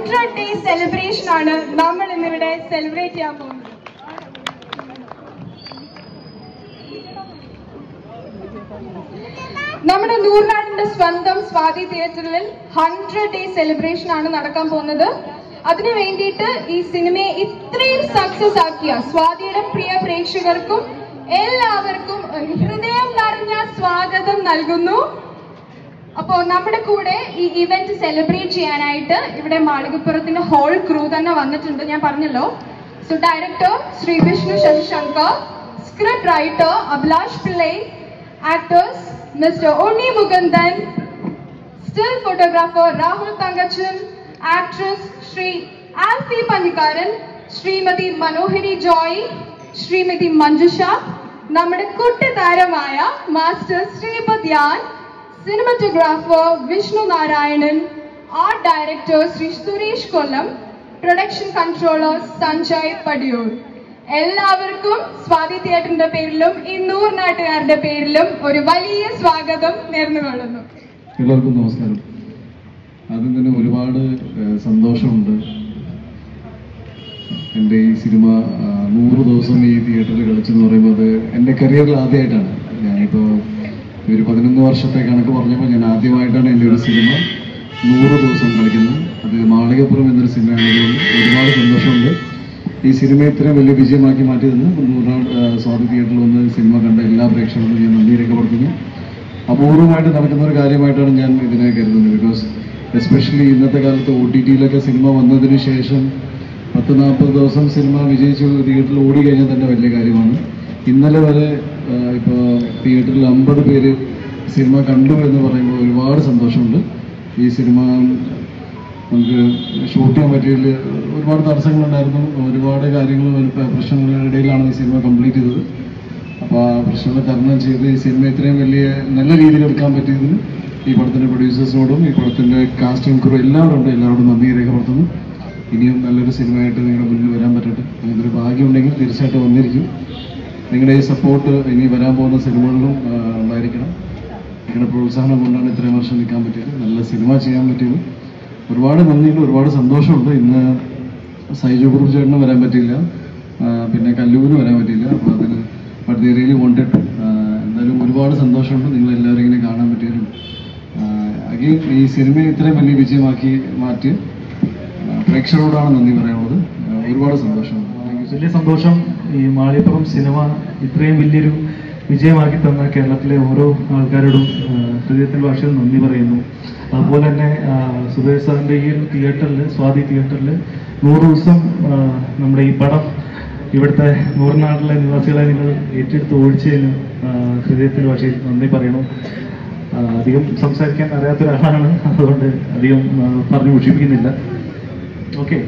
Hundred day celebration ആണ് നമ്മൾ ഇന്നിവിടെ സെലിബ്രേറ്റ് ചെയ്യാൻ പോകുന്നത് നമ്മുടെ നൂറിനാടിന്റെ സ്വന്തം സ്വാതി തിയേറ്ററിൽ ഹൺഡ്രഡ് ഡേ സെലിബ്രേഷൻ ആണ് നടക്കാൻ പോകുന്നത് അതിനു വേണ്ടിയിട്ട് ഈ സിനിമയെ ഇത്രയും സക്സസ് ആക്കിയ സ്വാതിയുടെ പ്രിയ പ്രേക്ഷകർക്കും എല്ലാവർക്കും ഒരു ഹൃദയം നിറഞ്ഞ സ്വാഗതം നൽകുന്നു അപ്പോ നമ്മുടെ കൂടെ ഈ ഇവന്റ് സെലിബ്രേറ്റ് ചെയ്യാനായിട്ട് ഇവിടെ മാളികപ്പുറത്തിന്റെ ഹോൾ ക്രൂ തന്നെ വന്നിട്ടുണ്ട് ഞാൻ പറഞ്ഞല്ലോ so director Shri Vishnu Sasishankar script writer Abhilash Pillai actors mister Unni Mukundan still photographer Rahul Thankachan actress Shri Alphy Panjikaran Shrimati Manohari Joy Shrimati Manjusha നമ്മുടെ കുട്ടി താരമായ master Sreepad Yan cinematographer Vishnu Narayanan art director Shri Suresh Kollam production controller Sanjay Padiyoor എല്ലാവർക്കും സ്വാതി തിയേറ്ററിന്റെ പേരിലും ഈ നൂറ് നാട്ടുകാരുടെ പേരിലും ഒരു വലിയ സ്വാഗതം നേർന്നുകൊള്ളുന്നു എല്ലാവർക്കും നമസ്കാരം ആദ്യം തന്നെ ഒരുപാട് ഏഹ്, സന്തോഷമുണ്ട് എൻ്റെ ഈ സിനിമ ആ, നൂറ് ദിവസം ഈ തിയേറ്ററിൽ കളിച്ചെന്ന് പറയുമ്പോൾ അത് എൻ്റെ കരിയറിൽ ആദ്യമായിട്ടാണ് ഞാനിപ്പോൾ ഒരു പതിനൊന്ന് വർഷത്തെ കണക്ക് പറഞ്ഞപ്പോൾ ഞാൻ ആദ്യമായിട്ടാണ് എൻ്റെ ഒരു സിനിമ നൂറ് ദിവസം കളിക്കുന്നത് അത് മാളികപ്പുറം എന്നൊരു സിനിമയാണെങ്കിലും ഒരുപാട് സന്തോഷമുണ്ട് ഈ സിനിമ ഇത്രയും വലിയ വിജയമാക്കി മാറ്റിയതെന്ന് നൂറാട് സ്വാതി തിയേറ്ററിൽ വന്ന് സിനിമ കണ്ട എല്ലാ പ്രേക്ഷകർക്കും ഞാൻ നന്ദി രേഖപ്പെടുത്തുന്നു അപൂർവമായിട്ട് നടക്കുന്ന ഒരു കാര്യമായിട്ടാണ് ഞാൻ ഇതിനെ കരുതുന്നത് ബിക്കോസ് എസ്പെഷ്യലി ഇന്നത്തെ കാലത്ത് ഒ ടി ടിയിലൊക്കെ സിനിമ വന്നതിന് ശേഷം പത്ത് നാൽപ്പത് ദിവസം സിനിമ വിജയിച്ച് തിയേറ്ററിൽ ഓടി കഴിഞ്ഞാൽ തന്നെ വലിയ കാര്യമാണ് ഇന്നലെ വരെ ഇപ്പോൾ തിയേറ്ററിൽ അമ്പത് പേര് സിനിമ കണ്ടു എന്ന് പറയുമ്പോൾ ഒരുപാട് സന്തോഷമുണ്ട് ഈ സിനിമ നമുക്ക് ഷൂട്ട് ചെയ്യാൻ പറ്റിയതിൽ ഒരുപാട് തടസ്സങ്ങളുണ്ടായിരുന്നു ഒരുപാട് കാര്യങ്ങൾ പ്രശ്നങ്ങളുടെ ഇടയിലാണ് ഈ സിനിമ കംപ്ലീറ്റ് ചെയ്തത് അപ്പോൾ ആ പ്രശ്നങ്ങൾ തരണം ചെയ്ത് ഈ സിനിമ ഇത്രയും വലിയ നല്ല രീതിയിൽ എടുക്കാൻ പറ്റിയതിന് ഈ പടത്തിൻ്റെ പ്രൊഡ്യൂസേഴ്സിനോടും ഈ പടത്തിൻ്റെ കാസ്റ്റിംഗ് ക്രൂ എല്ലാവരോടും എല്ലാവരോടും നന്ദി രേഖപ്പെടുത്തുന്നു ഇനിയും നല്ലൊരു സിനിമയായിട്ട് നിങ്ങളുടെ മുന്നിൽ വരാൻ പറ്റട്ടെ അങ്ങനത്തെ ഒരു ഭാഗ്യമുണ്ടെങ്കിൽ തീർച്ചയായിട്ടും വന്നിരിക്കും നിങ്ങളുടെ ഈ സപ്പോർട്ട് ഇനി വരാൻ പോകുന്ന സിനിമകളിലും ആ, ഉണ്ടായിരിക്കണം നിങ്ങളുടെ പ്രോത്സാഹനം കൊണ്ടാണ് ഇത്രയും വർഷം നിൽക്കാൻ പറ്റിയത് നല്ല സിനിമ ചെയ്യാൻ പറ്റിയത് ഒരുപാട് നന്ദിയുണ്ട് ഒരുപാട് സന്തോഷമുണ്ട് ഇന്ന് സൈജു കുറുപ്പ് ചേട്ടന് വരാൻ പറ്റിയില്ല ആ, പിന്നെ കല്ലൂരിന് വരാൻ പറ്റിയില്ല അപ്പോൾ അതിന് ബട്ട് ദി റിയലി വോണ്ടഡ് എന്തായാലും ഒരുപാട് സന്തോഷമുണ്ട് നിങ്ങൾ എല്ലാവരും ഇങ്ങനെ കാണാൻ പറ്റിയതിലും അഗെയിൻ ഈ സിനിമയെ ഇത്രയും വലിയ വിജയമാക്കി മാറ്റി ആ, പ്രേക്ഷകരോടാണ് നന്ദി പറയാനുള്ളത് ആ, ഒരുപാട് സന്തോഷമുണ്ട് Thank you. വലിയ സന്തോഷം ഈ മാളിയപ്പുറം സിനിമ ഇത്രയും വലിയൊരു വിജയമാക്കി തന്ന കേരളത്തിലെ ഓരോ ആൾക്കാരോടും ആ, ഹൃദയത്തിൽ ഭാഷയിൽ നന്ദി പറയുന്നു അതുപോലെ തന്നെ ആ, സുബേഷ് സാറിൻ്റെ ഈ ഒരു തിയേറ്ററിൽ സ്വാതി തിയേറ്ററിൽ നൂറ് ദിവസം ആ, നമ്മുടെ ഈ പടം ഇവിടുത്തെ നൂറിനാട്ടിലെ നിവാസികളെ നിങ്ങൾ ഏറ്റെടുത്ത് ഓടിച്ചതിന് ആ, ഹൃദയത്തിൽ ഭാഷയിൽ നന്ദി പറയണം ആ, അധികം സംസാരിക്കാൻ അറിയാത്ത ഒരാളാണ് അതുകൊണ്ട് അധികം ആ, പറഞ്ഞു മുഷിപ്പിക്കുന്നില്ല okay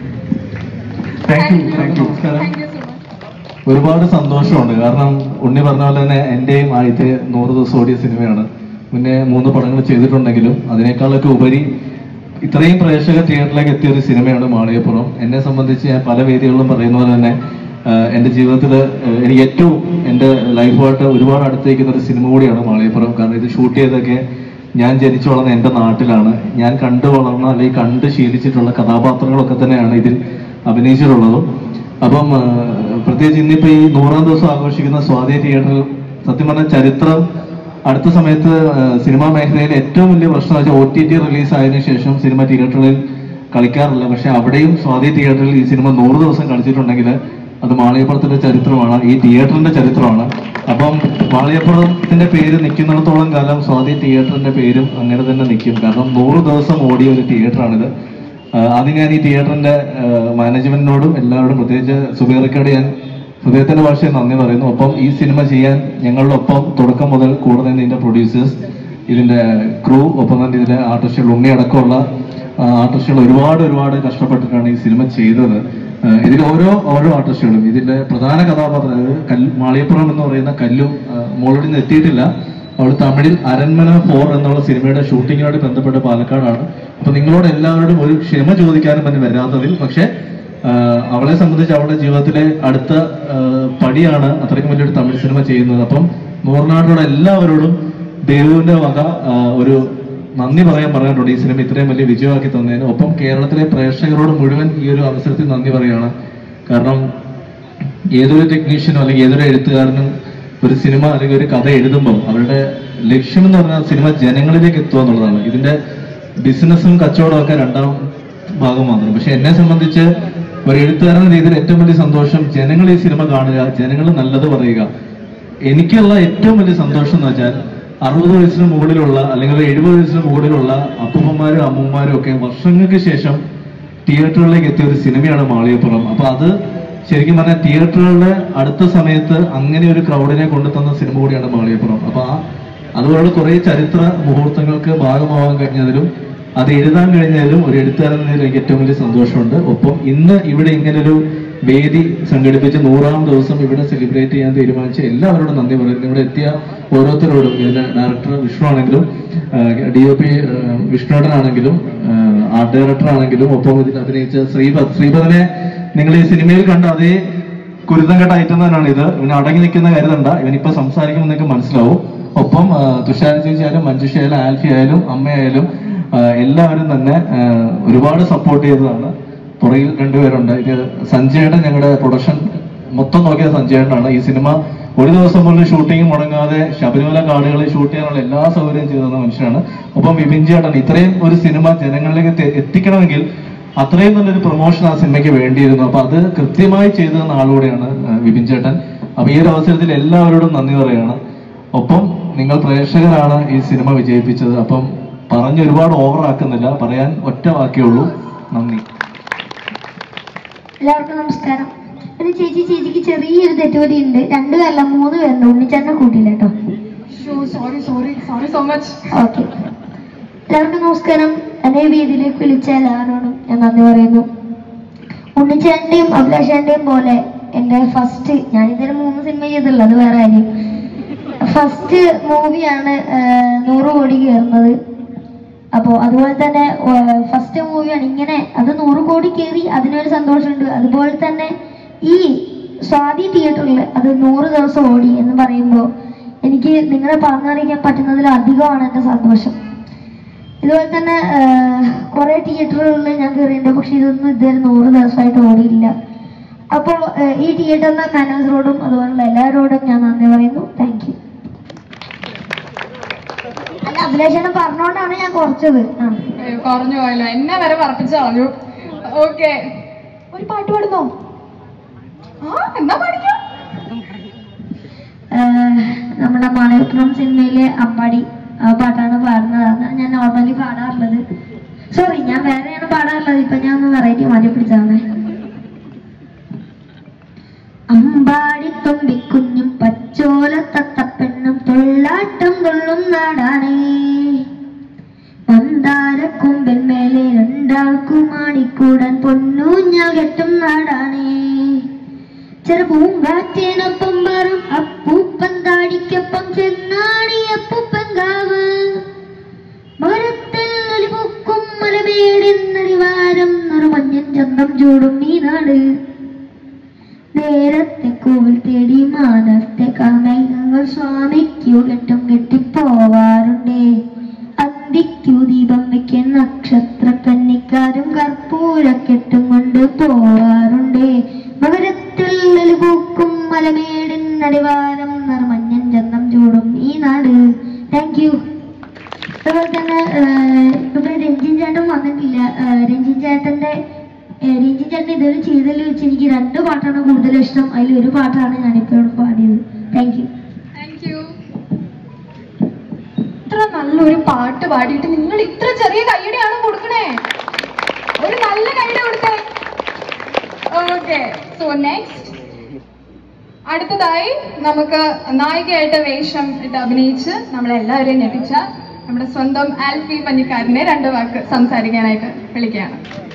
thank you thank you നമസ്കാരം താങ്ക് യു സോ മച്ച് ഒരുപാട് സന്തോഷമുണ്ട് കാരണം ഉണ്ണി പറഞ്ഞ പോലെ തന്നെ എന്റെയും ആദ്യത്തെ നൂറ് ദിവസം ഓടിയ സിനിമയാണ് മുന്നേ മൂന്ന് പടങ്ങൾ ചെയ്തിട്ടുണ്ടെങ്കിലും അതിനേക്കാളൊക്കെ ഉപരി ഇത്രയും പ്രേക്ഷക തിയേറ്ററിലേക്ക് എത്തിയ ഒരു സിനിമയാണ് മാളികപ്പുറം എന്നെ സംബന്ധിച്ച് ഞാൻ പല വേദികളിലും പറയുന്ന പോലെ തന്നെ ആഹ് എൻ്റെ ജീവിതത്തിൽ എനിക്ക് ഏറ്റവും എൻ്റെ ലൈഫുമായിട്ട് ഒരുപാട് അടുത്തേക്കുന്ന ഒരു സിനിമ കൂടിയാണ് മാളികപ്പുറം കാരണം ഇത് ഷൂട്ട് ചെയ്തൊക്കെ ഞാൻ ജനിച്ചു വളർന്ന എൻ്റെ നാട്ടിലാണ് ഞാൻ കണ്ടു വളർന്ന അല്ലെങ്കിൽ കണ്ട് ശീലിച്ചിട്ടുള്ള കഥാപാത്രങ്ങളൊക്കെ തന്നെയാണ് ഇതിൽ അഭിനയിച്ചിട്ടുള്ളതും അപ്പം ആ, പ്രത്യേകിച്ച് ഇന്നിപ്പോ ഈ നൂറാം ദിവസം ആഘോഷിക്കുന്ന സ്വാതി തിയേറ്ററിൽ സത്യം പറഞ്ഞ ചരിത്രം അടുത്ത സമയത്ത് ആ, സിനിമാ മേഖലയിൽ ഏറ്റവും വലിയ പ്രശ്നം വെച്ചാൽ ഒ ടി ടി റിലീസ് ആയതിനു ശേഷം സിനിമ തിയേറ്ററുകളിൽ കളിക്കാറില്ല പക്ഷെ അവിടെയും സ്വാതി തിയേറ്ററിൽ ഈ സിനിമ നൂറ് ദിവസം കളിച്ചിട്ടുണ്ടെങ്കിൽ അത് മാളികപ്പുറത്തിന്റെ ചരിത്രമാണ് ഈ തിയേറ്ററിന്റെ ചരിത്രമാണ് അപ്പം മാളികപ്പുറത്തിന്റെ പേര് നിൽക്കുന്നിടത്തോളം കാലം സ്വാതി തിയേറ്ററിന്റെ പേരും അങ്ങനെ തന്നെ നിൽക്കും കാരണം നൂറ് ദിവസം ഓടിയ ഒരു തിയേറ്ററാണിത് ആഹ് ആദ്യം ഞാൻ ഈ തിയേറ്ററിന്റെ ആഹ് മാനേജ്മെന്റിനോടും എല്ലാവരോടും പ്രത്യേകിച്ച് സുബേറക്കോട് ഞാൻ ഹൃദയത്തിന്റെ ഭാഷയിൽ നന്ദി പറയുന്നു ഒപ്പം ഈ സിനിമ ചെയ്യാൻ ഞങ്ങളുടെ ഒപ്പം തുടക്കം മുതൽ കൂടെ നിന്ന് ഇതിന്റെ പ്രൊഡ്യൂസേഴ്സ് ഇതിന്റെ ക്രൂ ഒപ്പം തന്നെ ഇതിലെ ആർട്ടിസ്റ്റുകൾ ഉണ്ണി അടക്കമുള്ള ആർട്ടിസ്റ്റുകൾ ഒരുപാട് ഒരുപാട് കഷ്ടപ്പെട്ടിട്ടാണ് ഈ സിനിമ ചെയ്തത് ആഹ് ഇതിൽ ഓരോ ഓരോ ആർട്ടിസ്റ്റുകളും ഇതിന്റെ പ്രധാന കഥാപാത്രം അതായത് കല്ല് മാളിയപ്പുറം എന്ന് പറയുന്ന കല്ലു മോളിൽ നിന്ന് എത്തിയിട്ടില്ല അവൾ തമിഴിൽ അരന്മന ഫോർ എന്നുള്ള സിനിമയുടെ ഷൂട്ടിങ്ങിനോട് ബന്ധപ്പെട്ട് പാലക്കാടാണ് അപ്പൊ നിങ്ങളോട് എല്ലാവരോടും ഒരു ക്ഷമ ചോദിക്കാനും തന്നെ വരാത്തതിൽ പക്ഷെ ആഹ് അവളെ സംബന്ധിച്ച് അവളുടെ ജീവിതത്തിലെ അടുത്ത ആഹ് പടിയാണ് അത്രയ്ക്കും വലിയൊരു തമിഴ് സിനിമ ചെയ്യുന്നത് അപ്പം നൂറിനാട്ടിലുള്ള എല്ലാവരോടും ദേവുവിന്റെ വക ആഹ് ഒരു നന്ദി പറയാൻ പറഞ്ഞിട്ടുണ്ട് ഈ സിനിമ ഇത്രയും വലിയ വിജയമാക്കി തന്നതിന് ഒപ്പം കേരളത്തിലെ പ്രേക്ഷകരോട് മുഴുവൻ ഈ ഒരു അവസരത്തിൽ നന്ദി പറയുകയാണ് കാരണം ഏതൊരു ടെക്നീഷ്യനോ അല്ലെങ്കിൽ ഏതൊരു എഴുത്തുകാരനും ഒരു സിനിമ അല്ലെങ്കിൽ ഒരു കഥ എഴുതുമ്പോൾ അവരുടെ ലക്ഷ്യം എന്ന് പറഞ്ഞാൽ സിനിമ ജനങ്ങളിലേക്ക് എത്തുക എന്നുള്ളതാണ് ഇതിന്റെ ബിസിനസ്സും കച്ചവടവും ഒക്കെ രണ്ടാം ഭാഗം മാത്രം പക്ഷെ എന്നെ സംബന്ധിച്ച് ഒരു എഴുത്തുകാരൻ എന്ന രീതിയിൽ ഏറ്റവും വലിയ സന്തോഷം ജനങ്ങൾ ഈ സിനിമ കാണുക ജനങ്ങൾ നല്ലത് പറയുക എനിക്കുള്ള ഏറ്റവും വലിയ സന്തോഷം എന്ന് വെച്ചാൽ അറുപത് വയസ്സിന് മുകളിലുള്ള അല്ലെങ്കിൽ ഒരു എഴുപത് വയസ്സിന് മുകളിലുള്ള അപ്പൂപ്പന്മാരും അമ്മൂമ്മമാരും ഒക്കെ വർഷങ്ങൾക്ക് ശേഷം തിയേറ്ററുകളിലേക്ക് എത്തിയ ഒരു സിനിമയാണ് മാളികപ്പുറം അപ്പൊ അത് ശരിക്കും പറഞ്ഞാൽ തിയേറ്ററുകളുടെ അടുത്ത സമയത്ത് അങ്ങനെ ഒരു ക്രൗഡിനെ കൊണ്ടുതന്ന സിനിമ കൂടിയാണ് മാളികപ്പുറം അപ്പൊ ആ അതുപോലുള്ള കുറെ ചരിത്ര മുഹൂർത്തങ്ങൾക്ക് ഭാഗമാവാൻ കഴിഞ്ഞതിലും അത് എഴുതാൻ കഴിഞ്ഞതിലും ഒരു എഴുത്തുകാരൻ എന്ന നിലയിൽ എനിക്ക് ഏറ്റവും വലിയ സന്തോഷമുണ്ട് ഒപ്പം ഇന്ന് ഇവിടെ ഇങ്ങനൊരു വേദി സംഘടിപ്പിച്ച് നൂറാം ദിവസം ഇവിടെ സെലിബ്രേറ്റ് ചെയ്യാൻ തീരുമാനിച്ച എല്ലാവരോടും നന്ദി പറയുന്നു ഇവിടെ എത്തിയ ഓരോരുത്തരോടും ഇതിന്റെ ഡയറക്ടർ വിഷ്ണു ആണെങ്കിലും ഡി ഒ പി വിഷ്ണുടനാണെങ്കിലും ആർട്ട് ഡയറക്ടർ ആണെങ്കിലും ഒപ്പം ഇതിൽ അഭിനയിച്ച ശ്രീപദ് ശ്രീപദിനെ നിങ്ങൾ ഈ സിനിമയിൽ കണ്ട അതേ കുരുത്തം കെട്ട ഐറ്റം തന്നെയാണ് ഇത് ഇവന് അടങ്ങി നിൽക്കുന്ന കരുതണ്ട ഇവനിപ്പോ സംസാരിക്കുമ്പോൾ നിങ്ങൾക്ക് മനസ്സിലാവും ഒപ്പം ആ, തുഷാര ചേച്ചി ആയാലും മഞ്ജുഷ ആയാലും ആൽഫി ആയാലും അമ്മയായാലും ആ, എല്ലാവരും തന്നെ ആ, ഒരുപാട് സപ്പോർട്ട് ചെയ്തതാണ് പുറകിൽ രണ്ടുപേരുണ്ട് ഇത് സഞ്ജയേട്ടൻ ഞങ്ങളുടെ പ്രൊഡക്ഷൻ മൊത്തം നോക്കിയത് സഞ്ജയേട്ടനാണ് ഈ സിനിമ ഒരു ദിവസം പോലും ഷൂട്ടിംഗ് മുടങ്ങാതെ ശബരിമല കാടുകളിൽ ഷൂട്ട് ചെയ്യാനുള്ള എല്ലാ സൗകര്യവും ചെയ്തു തന്ന മനുഷ്യനാണ് ഒപ്പം വിപിൻ ചേട്ടൻ ഇത്രയും ഒരു സിനിമ ജനങ്ങളിലേക്ക് എത്തി- എത്തിക്കണമെങ്കിൽ അത്രയും നല്ലൊരു പ്രൊമോഷൻ ആ സിനിമയ്ക്ക് വേണ്ടിയിരുന്നു അപ്പൊ അത് കൃത്യമായി ചെയ്തു തന്ന ആളുകൂടെയാണ് ആ, വിപിൻ ചേട്ടൻ അപ്പൊ ഈ ഒരു അവസരത്തിൽ എല്ലാവരോടും നന്ദി പറയുകയാണ് ഒപ്പം നിങ്ങൾ പ്രേക്ഷകരാണ് ഈ സിനിമ വിജയിപ്പിച്ചത് അപ്പം പറഞ്ഞ് ഒരുപാട് ഓവർ ആക്കുന്നില്ല പറയാൻ ഒറ്റ വാക്കേ ഉള്ളൂ നന്ദി എല്ലാവർക്കും നമസ്കാരം എന്റെ ചേച്ചി ചേച്ചിക്ക് ചെറിയൊരു തെറ്റുപറ്റി ഉണ്ട് രണ്ടു പേരല്ല മൂന്ന് പേരുണ്ട് ഉണ്ണിച്ചേട്ടനെ കൂട്ടിയില്ല കേട്ടോ sorry sorry sorry so much okay എല്ലാവർക്കും നമസ്കാരം എന്നെ ഈ വേദിയിലേക്ക് വിളിച്ച എല്ലാവരോടും ഞാൻ നന്ദി പറയുന്നു ഉണ്ണിച്ചേട്ടന്റെയും അഭിലാഷേന്റെയും പോലെ എന്റെ ഫസ്റ്റ് ഞാൻ ഇതുവരെ മൂന്ന് സിനിമ ചെയ്തിട്ടുള്ളത് അത് വേറെ കാര്യം ഫസ്റ്റ് മൂവിയാണ് നൂറ് കോടി കയറുന്നത് അപ്പോൾ അതുപോലെ തന്നെ ഫസ്റ്റ് മൂവിയാണ് ഇങ്ങനെ അത് നൂറ് കോടി കയറി അതിനൊരു സന്തോഷമുണ്ട് അതുപോലെ തന്നെ ഈ സ്വാതി തിയേറ്ററിൽ അത് നൂറ് ദിവസം ഓടി എന്ന് പറയുമ്പോൾ എനിക്ക് നിങ്ങളെ പറഞ്ഞറിയിക്കാൻ പറ്റുന്നതിൽ അധികമാണ് എൻ്റെ സന്തോഷം ഇതുപോലെ തന്നെ കുറേ തിയേറ്ററുകളിൽ ഞാൻ കയറിയിട്ടുണ്ട് പക്ഷെ ഇതൊന്നും ഇതുവരെ നൂറ് ദിവസമായിട്ട് ഓടിയില്ല അപ്പോൾ ഈ തിയേറ്ററിലെ മാനേജറോടും അതുപോലുള്ള എല്ലാവരോടും ഞാൻ നന്ദി പറയുന്നു താങ്ക് യു അല്ല അഭിലാഷേട്ടൻ പറഞ്ഞോണ്ടാണ് ഞാൻ കുറച്ചത് ആ അയ്യോ, കുറഞ്ഞു പോയല്ലോ എന്നെ വരെ പറപ്പിച്ചു കളഞ്ഞു ഓക്കെ ഒരു പാട്ട് പാടുന്നോ ആ എന്നാ പാടിക്കോ ആഹ് നമ്മുടെ മലയാളം സിനിമയിലെ അമ്പാടി ആ പാട്ടാണ് പാടുന്നത് അതാണ് ഞാൻ നോർമലി പാടാറുള്ളത് സോറി ഞാൻ വേറെയാണ് പാടാറുള്ളത് ഇപ്പൊ ഞാൻ ഒന്ന് വെറൈറ്റി മാറ്റി പിടിച്ചതാണ് അമ്പാടി തുമ്പിക്കുഞ്ഞും പച്ചോല തത്തപ്പെണ്ണും തൊള്ളാട്ടം തുള്ളും നാടാണേ മന്ദാരക്കൊമ്പിൽ മേലെ രണ്ടാൾക്കുമാണിക്കൂടാൻ പൊന്നൂഞ്ഞാൽ കെട്ടും നാടാണേ ചെറുപൂങ്കാറ്റേനൊപ്പം വരും അപ്പൂപ്പൻ താടിക്കൊപ്പം ചെന്നാടി അപ്പൂപ്പൻ കാവ് മരത്തിൽ ഒലിപൂക്കും മലമേടിന്നടിവാരം നിറമഞ്ഞൻ ചന്തം ചൂടും ഈ നാട് നേരത്തെ കോവിൽ തേടി മാനത്തെ കാമേഘങ്ങൾ സ്വാമിക്കു കെട്ടും കെട്ടിപ്പോവാറുണ്ടേ അന്തിക്കു ദീപം വെക്കാൻ നക്ഷത്ര കന്നിക്കാരും കർപ്പൂരക്കെട്ടും കൊണ്ട് പോവാറുണ്ടേ മകരത്തിൽ പൂക്കും മലമേടിൻ അടിവാരം നിറമഞ്ഞൻ ചന്തം ചൂടും ഈ നാട് താങ്ക് യു അതുപോലെ തന്നെ ആഹ്, ഇവിടെ രഞ്ജിൻ ചേട്ടൻ വന്നിട്ടില്ല ആഹ്, രഞ്ജിൻ ചേട്ടന്റെ ആഹ്, രഞ്ജിൻ ചേട്ടൻ ഇതുവരെ ചെയ്തതിൽ വെച്ച് എനിക്ക് രണ്ട് പാട്ടാണ് കൂടുതൽ ഇഷ്ടം അതിൽ ഒരു പാട്ടാണ് ഞാനിപ്പോൾ ഇവിടെ പാടിയത് താങ്ക് യു താങ്ക് യു ഇത്ര നല്ലൊരു പാട്ട് പാടിയിട്ട് നിങ്ങൾ ഇത്ര ചെറിയ കൈയുടെയാണ് കൊടുക്കണേ ഒരു നല്ല കൈയുടെ കൊടുത്തേ ഓക്കെ സോ നെക്സ്റ്റ് അടുത്തതായി നമുക്ക് നായികയായിട്ട് വേഷം ഇട്ട് അഭിനയിച്ച് നമ്മളെല്ലാവരെയും ഞെട്ടിച്ച നമ്മുടെ സ്വന്തം ആൽഫി പഞ്ഞിക്കാരനെ രണ്ട് വാക്ക് സംസാരിക്കാനായിട്ട് വിളിക്കുകയാണ്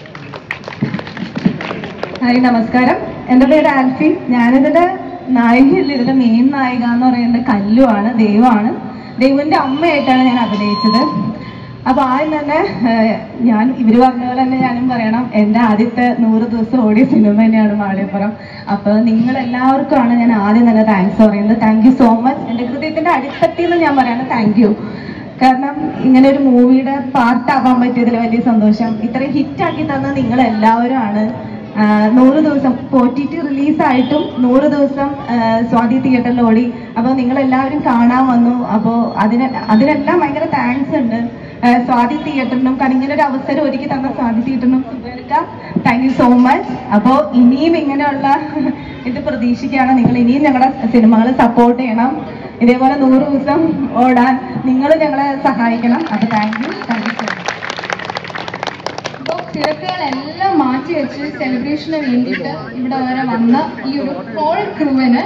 ഹായ് നമസ്കാരം എൻ്റെ പേര് ആൽഫി ഞാനിതിന്റെ നായികയല്ല ഇതിന്റെ മെയിൻ നായിക എന്ന് പറയുന്നത് കല്ലുവാണ് ദൈവമാണ് ദൈവന്റെ അമ്മയായിട്ടാണ് ഞാൻ അഭിനയിച്ചത് അപ്പൊ ആദ്യം തന്നെ ഏഹ്, ഞാൻ ഇവര് പറഞ്ഞ പോലെ തന്നെ ഞാനും പറയണം എൻ്റെ ആദ്യത്തെ നൂറ് ദിവസം ഓടിയ സിനിമ തന്നെയാണ് മാളിയപ്പുറം അപ്പൊ നിങ്ങൾ എല്ലാവർക്കുമാണ് ഞാൻ ആദ്യം തന്നെ താങ്ക്സ് പറയുന്നത് താങ്ക് യു സോ മച്ച് എൻ്റെ ഹൃദയത്തിന്റെ അടിത്തട്ടിൽ നിന്ന് ഞാൻ പറയണം താങ്ക് യു കാരണം ഇങ്ങനെ ഒരു മൂവിയുടെ പാർട്ടാവാൻ പറ്റിയതിൽ വലിയ സന്തോഷം ഇത്രയും ഹിറ്റാക്കി തന്ന നിങ്ങൾ എല്ലാവരും ആണ് ആഹ് നൂറ് ദിവസം ഒ ടി ടി റിലീസായിട്ടും നൂറ് ദിവസം ആഹ് സ്വാതി തിയേറ്ററിൽ ഓടി അപ്പോൾ നിങ്ങൾ എല്ലാവരും കാണാൻ വന്നു അപ്പോൾ അതിന് അതിനെല്ലാം ഭയങ്കര താങ്ക്സ് ഉണ്ട് ആഹ് സ്വാതി തിയേറ്ററിനും കാരണം ഇങ്ങനെ ഒരു അവസരം ഒരുക്കി തന്ന സ്വാതി തിയേറ്ററിനും സുബേർക്ക താങ്ക് യു സോ മച്ച് അപ്പോൾ ഇനിയും ഇങ്ങനെയുള്ള ഇത് പ്രതീക്ഷിക്കുകയാണ് നിങ്ങൾ ഇനിയും ഞങ്ങളുടെ സിനിമകൾ സപ്പോർട്ട് ചെയ്യണം ഇതേപോലെ നൂറ് ദിവസം ഓടാൻ നിങ്ങൾ ഞങ്ങളെ സഹായിക്കണം അപ്പോൾ thank you thank you so much അപ്പോൾ തിരക്കുകളെല്ലാം മാറ്റി വെച്ച് സെലിബ്രേഷന് വേണ്ടിയിട്ട് ഇവിടെ വരെ വന്ന ഈ ഒരു ഹോൾ ക്രൂവിന്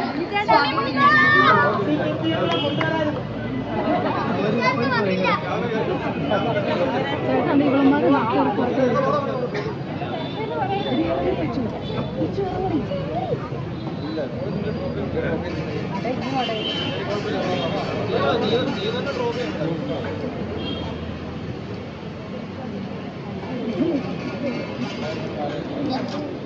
Thank